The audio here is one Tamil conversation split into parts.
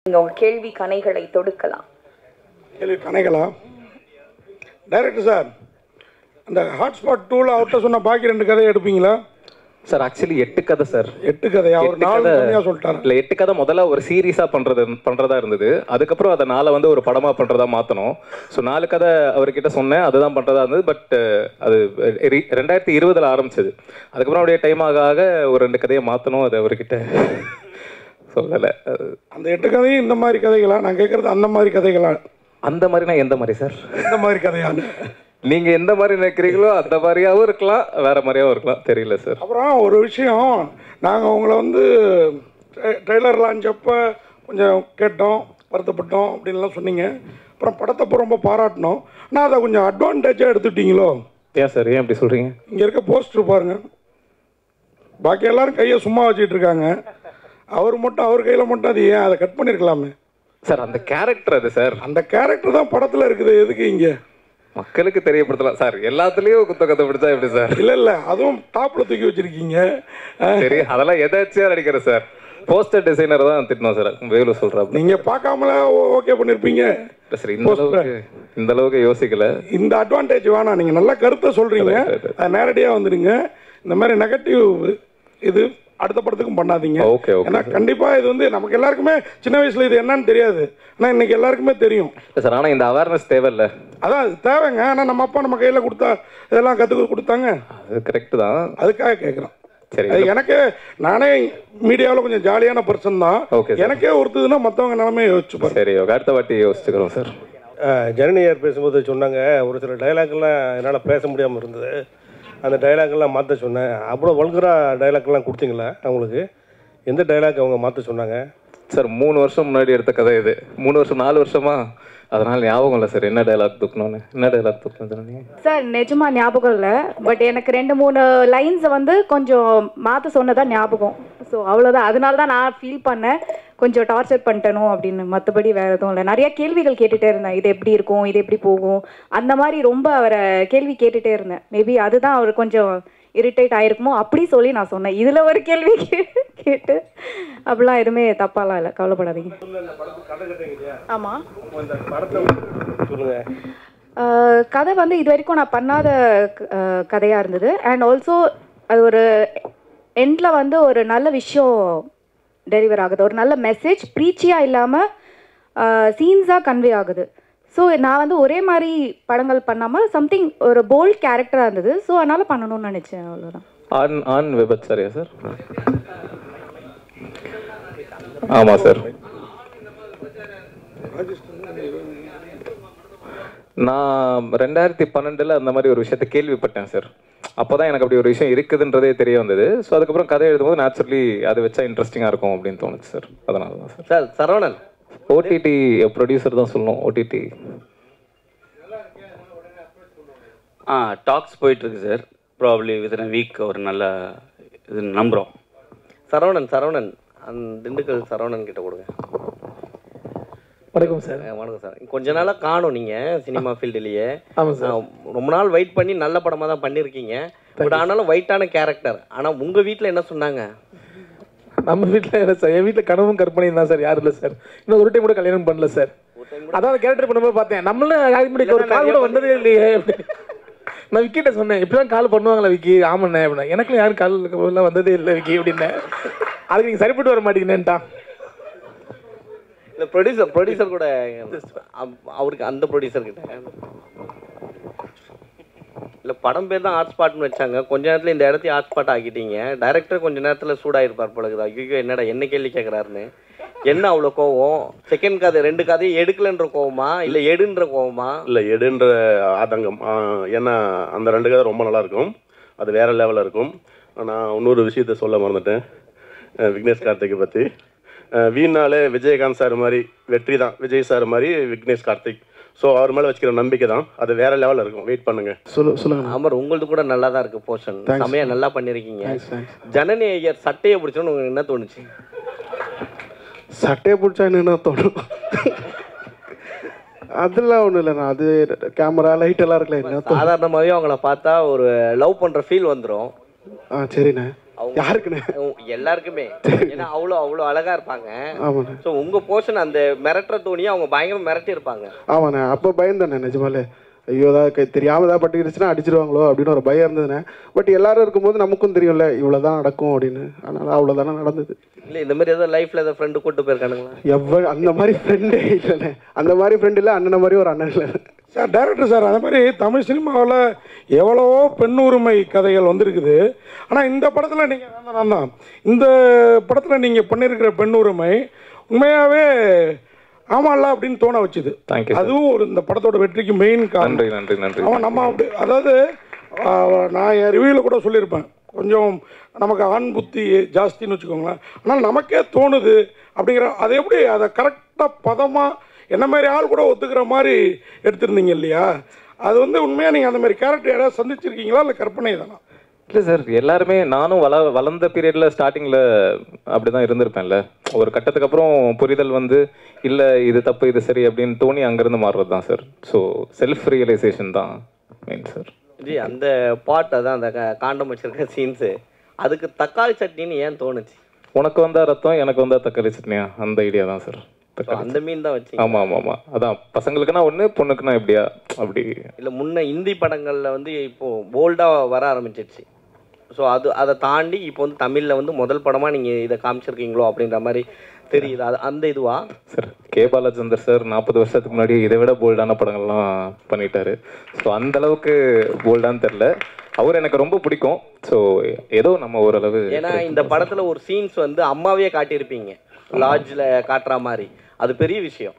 நீங்க உங்க கேள்வி கணைகளை தொடுக்கலாம் கேள்வி கணைகளா டைரக்டர் சார் அந்த ஹாட்ஸ்பாட் டூவில் அவர்கிட்ட சொன்ன பாக்கி ரெண்டு கதையை எடுப்பீங்களா சார் ஆக்சுவலி எட்டு கதை சார் எட்டு கதையா ஒரு எட்டு நாலு கதை- கம்மியாக சொல்லிட்டாரு இல்ல எட்டு கதை முதல்ல ஒரு சீரியஸா பண்றது பண்றதா இருந்தது அதுக்கப்புறம் அதை நாளை வந்து ஒரு படமா பண்றதா மாத்தணும் ஸோ நாலு கதை அவர்கிட்ட சொன்னேன் அதுதான் பண்றதா இருந்தது பட் அது re- ரெண்டாயிரத்தி இருபதுல ஆரம்பிச்சது அதுக்கப்புறம் அப்படியே டைம் ஆக ஆக ஒரு ரெண்டு கதையை மாத்தணும் அது அவர்கிட்ட சொல்லல அது அந்த எட்டு கதையும் இந்த மாதிரி கதைகளா நான் கேட்குறது அந்த மாதிரி கதைகளா அந்த மாதிரினா எந்த மாதிரி சார் இந்த மாதிரி கதையான்னு நீங்க எந்த மாதிரி நினைக்கிறீங்களோ அந்த மாதிரியாவும் இருக்கலாம் வேற மாதிரியாவும் இருக்கலாம் தெரியல சார் அப்புறம் ஒரு விஷயம் நாங்கள் உங்களை வந்து ட்ரெய்லர் லான்ச் அப்போ கொஞ்சம் கேட்டோம் வருத்தப்பட்டோம் அப்படின்லாம் சொன்னீங்க அப்புறம் படத்தை அப்போ ரொம்ப பாராட்டினோம் ஆனால் அதை கொஞ்சம் அட்வான்டேஜாக எடுத்துட்டீங்களோ ஏன் சார் ஏன் அப்படி சொல்றீங்க இங்கே இருக்க போஸ்டர் பாருங்க பாக்கி எல்லாரும் கையை சும்மா வச்சுட்டு இருக்காங்க அவர் மட்டும் அவர் கையில் மட்டும் அது ஏன் அதை கட் பண்ணியிருக்கலாமே சார் அந்த கேரக்டர் அது சார் அந்த கேரக்டர் தான் படத்தில் இருக்குது எதுக்கு இங்கே மக்களுக்கு தெரியப்படுத்தலாம் சார் எல்லாத்துலயும் குத்த கத்த பிடிச்சா எப்படி சார் இல்லை இல்லை அதுவும் டாப்பில் தூக்கி வச்சிருக்கீங்க அஹ், சரி அதெல்லாம் எதாச்சியா நடிக்கிறேன் சார் போஸ்டர் டிசைனர் தான் திட்டணும் சார் வேலு சொல்றாப்ல நீங்க பார்க்காமல ஓகே பண்ணிருப்பீங்க இல்ல சார் இந்த அளவுக்கு இந்த அளவுக்கு யோசிக்கல இந்த அட்வான்டேஜ் வேணாம் நீங்க நல்ல கருத்தை சொல்றீங்க அது நேரடியாக வந்துடுங்க இந்த மாதிரி நெகட்டிவ் இது அடுத்த படத்துக்கும் பண்ணாதீங்க ஓகே ஓகே ஏன்னா கண்டிப்பா இது வந்து நமக்கு எல்லாருக்குமே சின்ன வயசுல இது என்னன்னு தெரியாது ஆனா இன்னைக்கு எல்லாருக்குமே தெரியும் சார் ஆனா இந்த அவேர்னஸ் தேவையில்ல அதான் அது தேவைங்க ஆனா நம்ம அப்பா நம்ம கையில கொடுத்தா இதெல்லாம் கத்துக்க கொடுத்தாங்க அது கரெக்ட் தான் அதுக்காக கேட்குறோம் சரி அது எனக்கு நானே மீடியாவில் கொஞ்சம் ஜாலியான பர்சன் தான் Okay, sir. எனக்கே ஒருத்ததுன்னா மற்றவங்க நிலமே யோசிச்சு பாருங்க சரி ஓகே அடுத்த வாட்டி யோசிச்சுக்கிறோம் சார் ஜனனியார் பேசும்போது சொன்னாங்க ஒரு சில டைலாக்லாம் என்னால் பேச முடியாமல் இருந்தது அந்த டைலாக்லாம் மாற்ற சொன்னேன் அவ்வளோ வல்கராக டைலாக்லாம் கொடுத்தீங்களா அவங்களுக்கு எந்த டைலாக் அவங்க மாற்ற சொன்னாங்க சார் மூணு வருஷம் முன்னாடி எடுத்த கதை இது மூணு வருஷம் நாலு வருஷமா அதனால ஞாபகம் இல்லை சார் என்ன டைலாக் தூக்கணும்னு என்ன டைலாக் தூக்கணும் நீங்க சார் நிஜமா ஞாபகம் இல்லை பட் எனக்கு ரெண்டு மூணு லைன்ஸை வந்து கொஞ்சம் மாற்ற சொன்னதா ஞாபகம் ஸோ அவ்வளோதான் அதனால தான் நான் ஃபீல் பண்ணேன் கொஞ்சம் டார்ச்சர் பண்ணிட்டனோ அப்படின்னு மற்றபடி வேறு எதுவும் இல்லை நிறைய கேள்விகள் கேட்டுகிட்டே இருந்தேன் இது எப்படி இருக்கும் இது எப்படி போகும் அந்த மாதிரி ரொம்ப அவரை கேள்வி கேட்டுகிட்டே இருந்தேன் மேபி அதுதான் அவர் கொஞ்சம் இரிட்டேட் ஆயிருக்குமோ அப்படி சொல்லி நான் சொன்னேன் இதில் ஒரு கேள்வி கே- கேட்டு அப்படிலாம் எதுவுமே தப்பாலாம் இல்லை கவலைப்படாதீங்க ஆமாம் இந்த படத்தை சொல்லுங்கள் ஆஹ் கதை வந்து இது வரைக்கும் நான் பண்ணாத ஆஹ் கதையா இருந்தது அண்ட் ஆல்சோ அது ஒரு எண்டில் வந்து ஒரு நல்ல விஷயம் டெலிவர் ஆகுது ஒரு நல்ல மெசேஜ் ப்ரீச்சியாக இல்லாமல் சீன்ஸாக கன்வே ஆகுது ஸோ நான் வந்து ஒரே மாதிரி படங்கள் பண்ணாமல் சம்திங் ஒரு போல்ட் கேரக்டராக இருந்தது ஸோ அதனால் பண்ணணும்னு நினச்சேன் அவ்வளோதான் ஆன் ஆன் விபத் சரியா சார் ஆமா சார் நான் ரெண்டாயிரத்தி பன்னெண்டுல அந்த மாதிரி ஒரு விஷயத்த கேள்விப்பட்டேன் சார் அப்போதான் எனக்கு அப்படி ஒரு விஷயம் இருக்குதுன்றதே தெரிய வந்தது ஸோ அதுக்கப்புறம் கதை எழுதும்போது நேச்சுரலி அதை வச்சா இன்ட்ரெஸ்டிங்காக இருக்கும் அப்படின்னு தோணுச்சு சார் அதனால தான் sir sir Saravanan OTT producer தான் சொல்லணும் ஓடிடி ஆ டாக்ஸ் போயிட்டுருக்கு சார் ப்ராப்ளி வித்தின் வீக் ஒரு நல்ல இது நம்புகிறோம் சரவணன் சரவணன் அந்த திண்டுக்கல் சரவணன் கிட்ட கொடுங்க வணக்கம் சார் ஆ, வணக்கம் சார் கொஞ்ச நாளாக காணும் நீங்கள் சினிமா ஃபீல்டுலேயே ஆமாம் சார் ரொம்ப நாள் வெயிட் பண்ணி நல்ல படமாக தான் பண்ணியிருக்கீங்க பட் ஆனாலும் வெயிட்டான கேரக்டர் ஆனால் உங்கள் வீட்டில் என்ன சொன்னாங்க நம்ம வீட்டில் இல்லை சார் என் வீட்டில் கனவும் கற்பனையும் தான் சார் யாரும் இல்லை சார் இன்னும் ஒரு டைம் கூட கல்யாணம் பண்ணல சார் அதான் கேரக்டர் பண்ணும்போது பார்த்தேன் நம்மளும் யாரும் முன்னாடி ஒரு கால் கூட வந்ததே இல்லையே அப்படின்னு. நான் விக்கிட்ட சொன்னேன் இப்படிதான் கால் பண்ணுவாங்களா விக்கி ஆமாண்ணே அப்படின்னா எனக்கும் யாரும் கால் எல்லாம் வந்ததே இல்லை விக்கி அப்படின்னேன் அதுக்கு நீங்கள் சரிப்பட்டு வர மாட்டீங்கன்னுட்டான் இல்லை ப்ரொடியூசர் ப்ரொடியூசர் கூட அவ- அவருக்கு அந்த ப்ரொடியூசர் கிட்ட இல்லை படம் பேர் தான் ஹாட் ஸ்பாட்னு வச்சாங்க கொஞ்ச நேரத்தில் இந்த இடத்தையும் ஹாட் ஸ்பாட் ஆக்கிட்டீங்க டைரக்டர் கொஞ்ச நேரத்தில் சூடாயிருப்பார் பொழுது ஐயோ என்னடா என்ன கேள்வி கேட்குறாருன்னு என்ன அவ்வளோ கோவம் செகண்ட் கதை ரெண்டு கதையும் எடுக்கலன்ற கோவமா இல்லை எடுன்ற கோவமா இல்லை எடுன்ற ஆதங்கம் ஆ, ஏன்னா அந்த ரெண்டு கதை ரொம்ப நல்லா இருக்கும் அது வேற லெவலில் இருக்கும் நான் இன்னொரு விஷயத்த சொல்ல மறந்துட்டேன் அஹ் விக்னேஷ் கார்த்திகை பற்றி வீணாலே விஜயகாந்த் சார் மாதிரி வெற்றி தான் விஜய் சார் மாதிரி விக்னேஷ் கார்த்திக் ஸோ அவர் மேலே வச்சுக்கிற நம்பிக்கை தான் அது வேற லெவலில் இருக்கும் வெயிட் பண்ணுங்க சொல்லு சொல்லுங்க அமர் உங்களது கூட நல்லா தான் இருக்கு போர்ஷன் Thanks. செமையா நல்லா பண்ணியிருக்கீங்க Thanks, thanks. ஜனனி ஐயர் சட்டையை பிடிச்சோன்னு உங்களுக்கு என்ன தோணுச்சு சட்டையை பிடிச்சா என்னென்ன தோணும் அதெல்லாம் ஒன்றும் இல்லைண்ணா அது கேமரா லைட் எல்லாம் இருக்குல்ல என்ன தோணும் சாதாரணமாகவே அவங்கள பார்த்தா ஒரு லவ் பண்ற ஃபீல் வந்துடும் ஆ சரிண்ணே அவங்க யாருக்குண்ணே அவங்க எல்லாருக்குமே ஏன்னா அவ்வளோ அவ்வளோ அழகா இருப்பாங்க ஆமாண்ணே ஸோ உங்க போர்ஷன் அந்த மிரட்டுற தோணியை அவங்க பயங்கர மிரட்டி இருப்பாங்க ஆமாண்ணே அப்போ பயந்தேண்ணே நிஜமாலே ஐயோ ஏதாவது கை தெரியாமல் ஏதாவது பட்டுக்கிடுச்சுன்னா அடிச்சிருவாங்களோ அப்படின்னு ஒரு பயம் இருந்ததுண்ணே பட் எல்லாரும் இருக்கும்போது நமக்கும் தெரியும்ல இவ்வளோ தான் நடக்கும் அப்படின்னு அதனால் அவ்வளோதானே நடந்தது இல்ல இந்த மாதிரி ஏதாவது லைஃப்ல ஏதாவது ஃப்ரெண்டு கூட்டு போயிருக்கானுங்களா எவ்வளோ அந்த மாதிரி ஃப்ரெண்டே இல்லைண்ணே அந்த மாதிரி ஃப்ரெண்ட் இல்லை அண்ணனை மாதிரி ஒரு அண்ணன் இல்லை சார் டைரக்டர் சார் அந்த மாதிரி தமிழ் சினிமாவில் எவ்வளவோ பெண் உரிமை கதைகள் வந்திருக்குது ஆனால் இந்த படத்தில் நீங்கள் நான் தான், நான் தான் இந்த படத்தில் நீங்கள் பண்ணியிருக்கிற பெண் உரிமை உண்மையாகவே ஆமாம்ல அப்படின்னு தோண வச்சுது Thank you, sir. அதுவும் ஒரு இந்த படத்தோட வெற்றிக்கு மெயின் காரணம் நன்றி நன்றி நன்றி அவன் நம்ம அப்படி அதாவது ஆஹ், நான் என் ரிவ்யூவில் கூட சொல்லியிருப்பேன் கொஞ்சம் நமக்கு ஆண் புத்தி ஜாஸ்தின்னு வச்சுக்கோங்களேன் ஆனால் நமக்கே தோணுது அப்படிங்கிற அதை எப்படி அதை கரெக்டாக பதமாக என்ன மாதிரி ஆள் கூட ஒத்துக்கிற மாதிரி எடுத்திருந்தீங்க இல்லையா அது வந்து உண்மையாக நீங்கள் அந்த மாதிரி கேரக்டர் யாராவது சந்திச்சிருக்கீங்களா இல்லை கற்பனை தானா இல்லை சார் எல்லாருமே நானும் வள வளர்ந்த பீரியடில் ஸ்டார்டிங்கில் அப்படி தான் இருந்திருப்பேன்ல ஒரு கட்டத்துக்கு அப்புறம் புரிதல் வந்து இல்லை இது தப்பு இது சரி அப்படின்னு தோணி அங்கேருந்து மாறுறது தான் சார் ஸோ செல்ஃப் ரியலைசேஷன் தான் மெயின் சார் ஜி அந்த பாட் அதான் அந்த க- காண்டம் வச்சிருக்க சீன்ஸு அதுக்கு தக்காளி சட்னின்னு ஏன் தோணுச்சு உனக்கு வந்தா ரத்தம் எனக்கு வந்தா தக்காளி சட்னியா அந்த ஐடியா தான் சார் So, அந்த மீன் தான் வச்சு ஆமாம் ஆமாம் ஆமாம் அதான் பசங்களுக்குன்னா ஒன்று பொண்ணுக்குன்னா எப்படியா அப்படி இல்லை முன்ன இந்தி படங்கள்ல வந்து இப்போ போல்டா வர ஆரம்பிச்சிருச்சு ஸோ அது அதை தாண்டி இப்போ வந்து தமிழ்ல வந்து முதல் படமா நீங்க இதை காமிச்சிருக்கீங்களோ அப்படின்ற மாதிரி தெரியுது அது அந்த இதுவா சார் கே பாலச்சந்தர் சார் நாற்பது வருஷத்துக்கு முன்னாடி இதை விட போல்டான படங்கள்லாம் பண்ணிட்டாரு ஸோ அந்த அளவுக்கு போல்டான்னு தெரில அவர் எனக்கு ரொம்ப பிடிக்கும் ஸோ ஏதோ நம்ம ஓரளவு ஏன்னா இந்த படத்துல ஒரு சீன்ஸ் வந்து அம்மாவே காட்டியிருப்பீங்க லாட்ஜில் காட்டுற மாதிரி அது பெரிய விஷயம்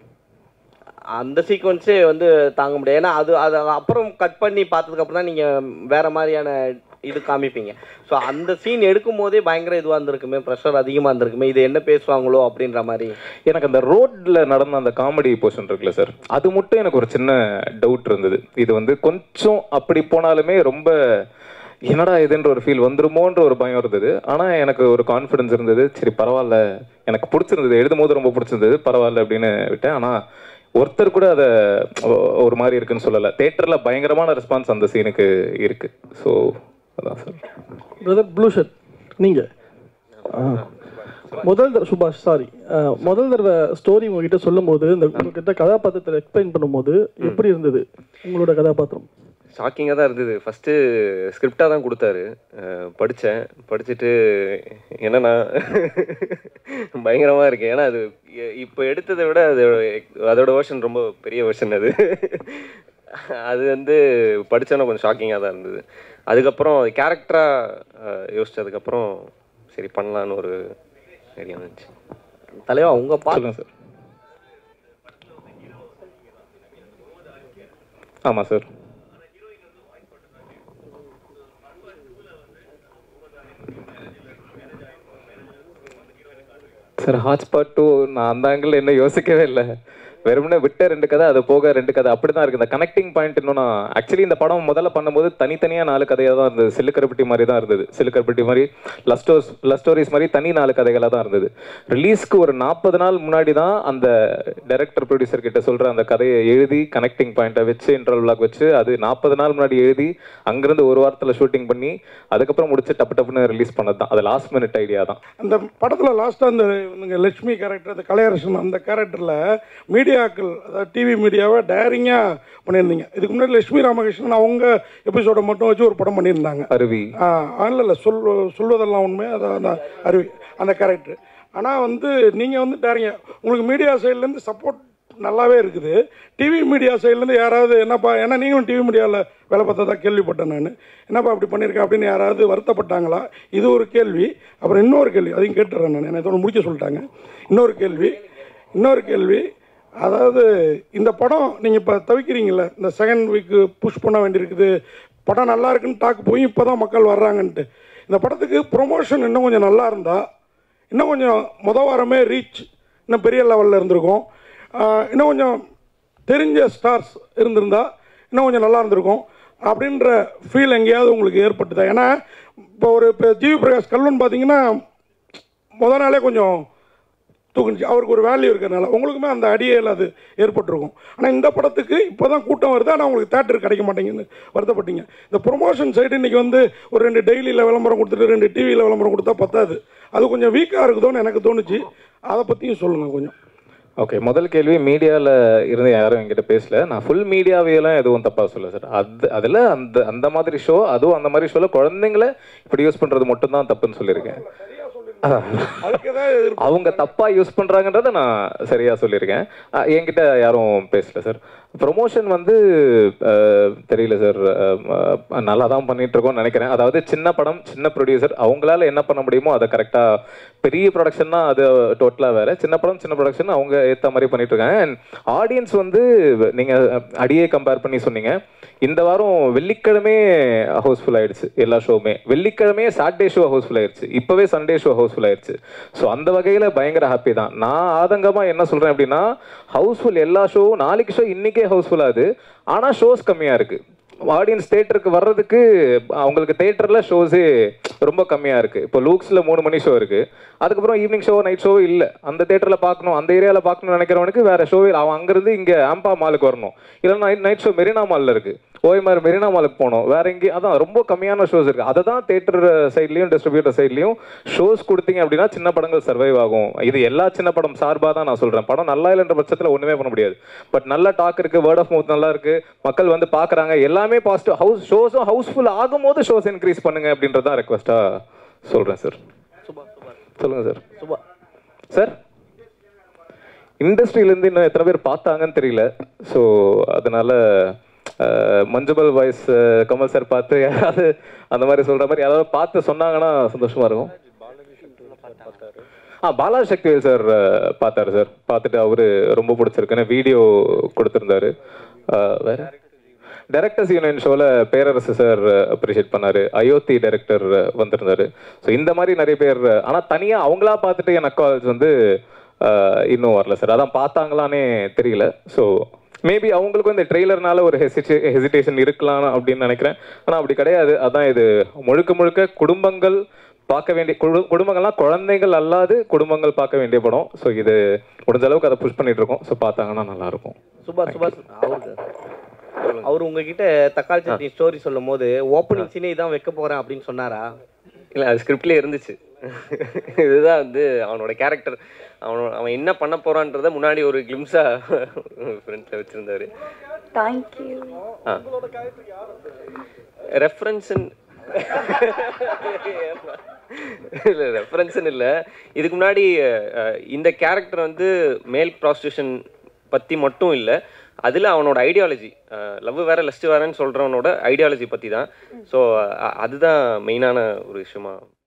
அந்த சீக்வன்ஸே வந்து தாங்க முடியாது ஏன்னா அது அது அப்புறம் கட் பண்ணி பார்த்ததுக்கு அப்புறம் தான் நீங்கள் வேற மாதிரியான இது காமிப்பீங்க ஸோ அந்த சீன் எடுக்கும் போதே பயங்கர இதுவாக இருந்திருக்குமே ப்ரெஷர் அதிகமாக இருந்திருக்குமே இது என்ன பேசுவாங்களோ அப்படின்ற மாதிரி எனக்கு அந்த ரோட்ல நடந்த அந்த காமெடி போர்ஷன் இருக்குல்ல சார் அது மட்டும் எனக்கு ஒரு சின்ன டவுட் இருந்தது இது வந்து கொஞ்சம் அப்படி போனாலுமே ரொம்ப என்னடா இதுன்ற ஒரு ஃபீல் வந்துருமோன்ற ஒரு பயம் இருந்தது ஆனா எனக்கு ஒரு கான்ஃபிடன்ஸ் இருந்தது சரி பரவாயில்ல எனக்கு பிடிச்சிருந்தது எழுதும் போது ரொம்ப பிடிச்சிருந்தது பரவாயில்ல அப்படின்னு விட்டேன் ஆனா ஒருத்தர் கூட அதை ஒரு மாதிரி இருக்குன்னு சொல்லலை தேட்டர்ல பயங்கரமான ரெஸ்பான்ஸ் அந்த சீனுக்கு இருக்கு ஸோ அதான் சார் பிரதர் ப்ளூ ஷர்ட் நீங்கள் முதல் தடவை சுபாஷ் சாரி முதல் தடவை ஸ்டோரி உங்ககிட்ட சொல்லும்போது இந்த உங்ககிட்ட கதாபாத்திரத்தை எக்ஸ்பிளைன் பண்ணும்போது எப்படி இருந்தது உங்களோட கதாபாத்திரம் ஷாக்கிங்காக தான் இருந்தது ஃபஸ்ட்டு ஸ்கிரிப்டாக தான் கொடுத்தாரு அஹ் படித்தேன் படிச்சுட்டு என்னன்னா பயங்கரமாக இருக்கு ஏன்னா அது எ- இப்போ எடுத்ததை விட அது அதோட வெர்ஷன் ரொம்ப பெரிய வெர்ஷன் அது அது வந்து படித்தோன்னா கொஞ்சம் ஷாக்கிங்காக தான் இருந்தது அதுக்கப்புறம் கேரக்டராக யோசிச்சதுக்கப்புறம் சரி பண்ணலான்னு ஒரு ஐடியா வந்துச்சு தலைவா உங்க பா சொல்லுங்க சார் ஆமாம் சார் சார் ஹாட்ஸ்பாட் டூ நான் அந்த ஆங்கிள் என்ன யோசிக்கவே இல்லை வெறுமனே விட்ட ரெண்டு கதை அது போக ரெண்டு கதை அப்படி தான் இருக்குது இந்த கனெக்டிங் பாயிண்ட் இன்னும் நான் ஆக்சுவலி இந்த படம் முதல்ல பண்ணும்போது தனித்தனியாக நாலு கதையாக தான் இருந்தது சிலுக்கரப்பட்டி மாதிரி தான் இருந்தது சிலுக்கரப்பட்டி மாதிரி லவ் ஸ்டோர்ஸ் லவ் ஸ்டோரிஸ் மாதிரி தனி நாலு கதைகளாக தான் இருந்தது ரிலீஸ்க்கு ஒரு நாற்பது நாள் முன்னாடி தான் அந்த டைரக்டர் ப்ரொடியூசர் கிட்ட சொல்கிற அந்த கதையை எழுதி கனெக்டிங் பாயிண்ட்டை வச்சு இன்டர்வல் பிளாக் வச்சு அது நாற்பது நாள் முன்னாடி எழுதி அங்கேருந்து ஒரு வாரத்தில் ஷூட்டிங் பண்ணி அதுக்கப்புறம் முடிச்சு டப்பு டப்புன்னு ரிலீஸ் பண்ணது தான் அது லாஸ்ட் மினிட் ஐடியா தான் அந்த படத்தில் லாஸ்ட்டாக அந்த இவங்க லட்சுமி கேரக்டர் அந்த கலையரசன் அந்த கேரக்டரில் மீடியாக்கள் அதாவது டிவி மீடியாவை டேரிங்காக பண்ணியிருந்தீங்க இதுக்கு முன்னாடி லட்சுமி ராமகிருஷ்ணன் அவங்க எபிசோடை மட்டும் வச்சு ஒரு படம் பண்ணியிருந்தாங்க அருவி இல்லை இல்லை சொல் சொல்வதெல்லாம் உண்மை அதான் அந்த அருவி அந்த கேரக்டர் ஆனால் வந்து நீங்கள் வந்து டேரிங்க உங்களுக்கு மீடியா சைட்லேருந்து சப்போர்ட் நல்லாவே இருக்குது டிவி மீடியா சைட்லேருந்து யாராவது என்னப்பா ஏன்னா நீங்களும் டிவி மீடியாவில் வேலை பார்த்ததா கேள்விப்பட்டேன் நான் என்னப்பா அப்படி பண்ணியிருக்கேன் அப்படின்னு யாராவது வருத்தப்பட்டாங்களா இது ஒரு கேள்வி அப்புறம் இன்னொரு கேள்வி அதையும் கேட்டுறேன் நான் என்னை இதோட முடிக்க சொல்லிட்டாங்க இன்னொரு கேள்வி இன்னொரு கேள்வி அதாவது இந்த படம் நீங்கள் இப்போ தவிக்கிறீங்களே இந்த செகண்ட் வீக்கு புஷ் பண்ண வேண்டியிருக்குது படம் நல்லா இருக்குன்னு டாக்கு போய் இப்போ தான் மக்கள் வர்றாங்கன்ட்டு இந்த படத்துக்கு ப்ரொமோஷன் இன்னும் கொஞ்சம் நல்லா இருந்தால் இன்னும் கொஞ்சம் முத வாரமே ரீச் இன்னும் பெரிய லெவலில் இருந்திருக்கும் ஆஹ் இன்னும் கொஞ்சம் தெரிஞ்ச ஸ்டார்ஸ் இருந்திருந்தா இன்னும் கொஞ்சம் நல்லா இருந்திருக்கும் அப்படின்ற ஃபீல் எங்கேயாவது உங்களுக்கு ஏற்பட்டுதா ஏன்னா இப்போ ஒரு இப்போ ஜிவி பிரகாஷ் கல்வன் பார்த்தீங்கன்னா முத நாளே கொஞ்சம் தூக்குனுச்சு அவருக்கு ஒரு வேல்யூ இருக்கிறனால உங்களுக்குமே அந்த அடியில் அது ஏற்பட்டிருக்கும் ஆனால் இந்த படத்துக்கு இப்போ தான் கூட்டம் வருது ஆனால் உங்களுக்கு தேட்டர் கிடைக்க மாட்டேங்குது வருத்தப்பட்டீங்க இந்த ப்ரொமோஷன் சைடு இன்றைக்கி வந்து ஒரு ரெண்டு டெய்லியில் விளம்பரம் கொடுத்துட்டு ரெண்டு டிவியில் விளம்பரம் கொடுத்தா பத்தாது அது கொஞ்சம் வீக்காக இருக்குதோன்னு எனக்கு தோணுச்சு அதை பற்றியும் சொல்லுங்கள் கொஞ்சம் ஓகே முதல் கேள்வி மீடியாவில் இருந்து யாரும் என்கிட்ட பேசல நான் ஃபுல் மீடியாவையெல்லாம் எதுவும் தப்பாக சொல்ல சார் அது அதில் அந்த அந்த மாதிரி ஷோ அதுவும் அந்த மாதிரி ஷோவில் குழந்தைங்கள இப்படி யூஸ் பண்ணுறது மட்டும்தான் தப்புன்னு சொல்லியிருக்கேன் அவங்க தப்பா யூஸ் பண்றாங்கன்றத நான் சரியா சொல்லியிருக்கேன் அஹ் என்கிட்ட யாரும் பேசல சார் ப்ரொமோஷன் வந்து அஹ், தெரியல சார் நல்லா தான் பண்ணிட்டு இருக்கோம்னு நினைக்கிறேன் அதாவது சின்ன படம் சின்ன ப்ரொடியூசர் அவங்களால என்ன பண்ண முடியுமோ அதை கரெக்டாக பெரிய ப்ரொடக்ஷன்னா அது டோட்டலாக வேற சின்ன படம் சின்ன ப்ரொடக்ஷன் அவங்க ஏற்ற மாதிரி பண்ணிட்டு இருக்காங்க அண்ட் ஆடியன்ஸ் வந்து நீங்கள் அடியே கம்பேர் பண்ணி சொன்னீங்க இந்த வாரம் வெள்ளிக்கிழமே ஹவுஸ்ஃபுல் ஆயிடுச்சு எல்லா ஷோவுமே வெள்ளிக்கிழமையே சாட்டர்டே ஷோ ஹவுஸ்ஃபுல் ஆயிடுச்சு இப்போவே சண்டே ஷோ ஹவுஸ்ஃபுல் ஆயிடுச்சு ஸோ அந்த வகையில் பயங்கர ஹாப்பி தான் நான் ஆதங்கமாக என்ன சொல்கிறேன் அப்படின்னா ஹவுஸ்ஃபுல் எல்லா ஷோவும் நாளைக்கு ஷோ இன்னைக்கே ஹவுஸ்ஃபுல் ஆகுது ஆனால் ஷோஸ் கம்மியாக இருக்குது ஆடியன்ஸ் தேட்டருக்கு வர்றதுக்கு அவங்களுக்கு தேட்டரில் ஷோஸே ரொம்ப கம்மியாக இருக்குது இப்போ லூக்ஸில் மூணு மணி ஷோ இருக்குது அதுக்கப்புறம் ஈவினிங் ஷோ நைட் ஷோ இல்லை அந்த தேட்டரில் பார்க்கணும் அந்த ஏரியாவில் பார்க்கணும்னு நினைக்கிறவனுக்கு வேறு ஷோவே அவன் அங்கேருந்து இங்கே ஆம்பா மாலுக்கு வரணும் இல்லைன்னா நைட் நைட் ஷோ மெரினா மாலில் இருக்குது ஓய்மார் மெரினா மாலுக்கு போகணும் வேற எங்கேயும் அதான் ரொம்ப கம்மியான ஷோஸ் இருக்குது அதை தான் தேட்டர் சைட்லேயும் டிஸ்ட்ரிபியூட்டர் சைட்லேயும் ஷோஸ் கொடுத்தீங்க அப்படின்னா சின்ன படங்கள் சர்வைவ் ஆகும் இது எல்லா சின்ன படம் சார்பாக தான் நான் சொல்கிறேன் படம் நல்லா இல்லைன்ற பட்சத்தில் ஒன்றுமே பண்ண முடியாது பட் நல்ல டாக் இருக்குது வேர்ட் ஆஃப் மவுத் நல்லா இருக்குது மக்கள் வந்து பார்க்குறாங்க எல்லாமே பாசிட்டிவ் ஹவுஸ் ஷோஸும் ஹவுஸ்ஃபுல் ஆகும்போது ஷோஸ் இன்க்ரீஸ் பண்ணுங்க அப்படின்றது தான் ரெக்வஸ்ட்டாக சொல்கிறேன் சார் சொல்லுங்கள் சார் சுபா சார் இண்டஸ்ட்ரியிலேருந்து இன்னும் எத்தனை பேர் பார்த்தாங்கன்னு தெரியல ஸோ அதனால அஹ், மஞ்சுமல் வாய்ஸ் கமல் சார் பார்த்து யாராவது அந்த மாதிரி சொல்கிற மாதிரி யாராவது பார்த்து சொன்னாங்கன்னா சந்தோஷமா இருக்கும் ஆ பாலாஜி சக்திவேல் சார் அஹ், பார்த்தாரு சார் பார்த்துட்டு அவரு ரொம்ப பிடிச்சிருக்குன்னு வீடியோ கொடுத்துருந்தாரு அஹ், வேற டைரக்டர்ஸ் யூனியன் ஷோவில் பேரரசு சார் அப்ரிஷியேட் பண்ணாரு அயோத்தி டைரக்டர் வந்திருந்தாரு ஸோ இந்த மாதிரி நிறைய பேர் ஆனால் தனியாக அவங்களா பார்த்துட்டு என் அக்கால்ஸ் வந்து அஹ், இன்னும் வரல சார் அதான் பார்த்தாங்களானே தெரியல ஸோ மேபி அவங்களுக்கும் இந்த ட்ரெய்லர்னால ஒரு ஹெசிடே ஹெசிடேஷன் இருக்கலாம் அப்படின்னு நினைக்கிறேன் ஆனால் அப்படி கிடையாது அதான் இது முழுக்க முழுக்க குடும்பங்கள் பார்க்க வேண்டிய குடு- குடும்பங்கள்லாம் குழந்தைகள் அல்லாது குடும்பங்கள் பார்க்க வேண்டிய படம் ஸோ இது முடிஞ்ச அளவுக்கு அதை புஷ் பண்ணிட்டு இருக்கோம் ஸோ பார்த்தாங்கன்னா நல்லா இருக்கும் சுபாஷ் சுபாஷ் அவருக்கு அவர் உங்ககிட்ட தக்காளி சட்னி ஸ்டோரி சொல்லும் போது ஓப்பனிங் சீனே இதான் வைக்க போறேன் அப்படின்னு சொன்னாரா இல்லை அது ஸ்கிரிப்ட்லேயே இருந்துச்சு இதுதான் வந்து அவனோட கேரக்டர் அவனோட அவன் என்ன பண்ண போறான்றத முன்னாடி ஒரு கிளிம்ஸாக ஃப்ரெண்ட்ஸில் வச்சுருந்தாரு தேங்க்யூ ஆ ரெஃபரன்ஸுன்னு இல்லை ரெஃபரன்ஸ்னு இல்லை இதுக்கு முன்னாடி அஹ், இந்த கேரக்டர் வந்து மேல் ப்ராஸ்டியூஷன் பற்றி மட்டும் இல்லை அதில் அவனோட ஐடியாலஜி லவ் வேற லஸ்ட் வேறன்னு சொல்கிறவனோட ஐடியாலஜி பற்றி தான் ஸோ அதுதான் மெயினான ஒரு விஷயமா